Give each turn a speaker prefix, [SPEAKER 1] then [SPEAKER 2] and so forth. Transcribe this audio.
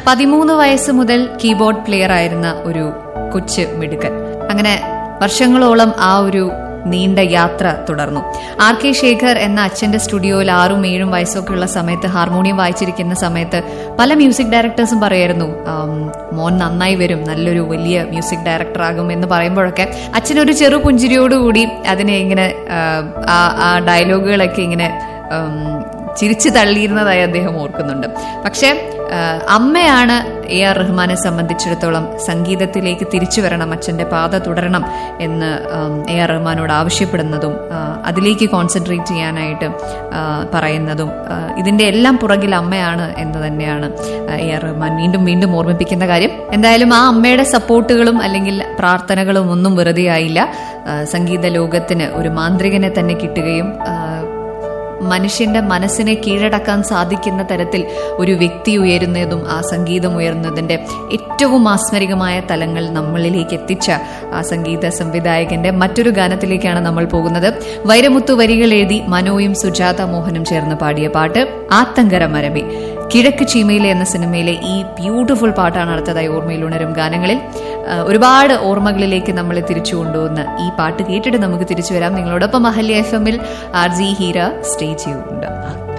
[SPEAKER 1] പതിമൂന്ന് വയസ്സ് മുതൽ കീബോർഡ് പ്ലെയർ ആയിരുന്ന ഒരു കൊച്ചു മിടുക്കൻ അങ്ങനെ വർഷങ്ങളോളം ആ ഒരു നീണ്ട യാത്ര തുടർന്നു ആർ കെ ശേഖർ എന്ന അച്ഛന്റെ സ്റ്റുഡിയോയിൽ ആറും ഏഴും വയസ്സൊക്കെ ഉള്ള സമയത്ത് ഹാർമോണിയം വായിച്ചിരിക്കുന്ന സമയത്ത് പല മ്യൂസിക് ഡയറക്ടേഴ്സും പറയായിരുന്നു "ആം, മോൻ നന്നായി വരും നല്ലൊരു വലിയ മ്യൂസിക് ഡയറക്ടർ ആകും എന്ന് പറയുമ്പോഴൊക്കെ അച്ഛനൊരു ചെറു പുഞ്ചിരിയോടുകൂടി അതിനെ ഇങ്ങനെ ആ, ആ ആ ഡയലോഗുകളൊക്കെ ഇങ്ങനെ ഉം, ചിരിച്ചു തള്ളിയിരുന്നതായി അദ്ദേഹം ഓർക്കുന്നുണ്ട് പക്ഷേ ആ, അമ്മയാണ് എ ആർ റഹ്മാനെ സംബന്ധിച്ചിടത്തോളം സംഗീതത്തിലേക്ക് തിരിച്ചു വരണം അച്ഛന്റെ പാത തുടരണം എന്ന് ഉം, എ ആർ റഹ്മാനോട് ആവശ്യപ്പെടുന്നതും ആ, അതിലേക്ക് കോൺസെൻട്രേറ്റ് ചെയ്യാനായിട്ട് ആ, പറയുന്നതും ആ, ഇതിന്റെ എല്ലാം പുറകിൽ അമ്മയാണ് എന്ന് തന്നെയാണ് ആ, എ ആർ റഹ്മാൻ വീണ്ടും വീണ്ടും ഓർമ്മിപ്പിക്കുന്ന കാര്യം എന്തായാലും ആ അമ്മയുടെ സപ്പോർട്ടുകളും അല്ലെങ്കിൽ പ്രാർത്ഥനകളും ഒന്നും വെറുതെ ആയില്ല ആ, സംഗീത ലോകത്തിന് ഒരു മാന്ത്രികനെ തന്നെ കിട്ടുകയും ആ, മനുഷ്യന്റെ മനസ്സിനെ കീഴടക്കാൻ സാധിക്കുന്ന തരത്തിൽ ഒരു വ്യക്തി ഉയരുന്നതും ആ സംഗീതം ഉയർന്നതിന്റെ ഏറ്റവും മാസ്മരികമായ തലങ്ങൾ നമ്മളിലേക്ക് എത്തിച്ച ആ സംഗീത സംവിധായകന്റെ മറ്റൊരു ഗാനത്തിലേക്കാണ് നമ്മൾ പോകുന്നത് വൈരമുത്തു വരികൾ എഴുതി മനോയും സുജാത മോഹനും ചേർന്ന് പാടിയ പാട്ട് ആത്തങ്കര മരമേ കിഴക്ക് ചീമയിലെ എന്ന സിനിമയിലെ ഈ ബ്യൂട്ടിഫുൾ പാട്ടാണ് അടുത്തതായി ഓർമ്മയിൽ ഉണരും ഗാനങ്ങളിൽ ആ, ഒരുപാട് ഓർമ്മകളിലേക്ക് നമ്മളെ തിരിച്ചു കൊണ്ടുവന്ന് ഈ പാട്ട് കേട്ടിട്ട് നമുക്ക് തിരിച്ചു വരാം നിങ്ങളോടൊപ്പം അഹല്യ എഫ് എമ്മിൽ ആർ ജി ഹീര സ്റ്റേ ചെയ്യുന്നുണ്ട്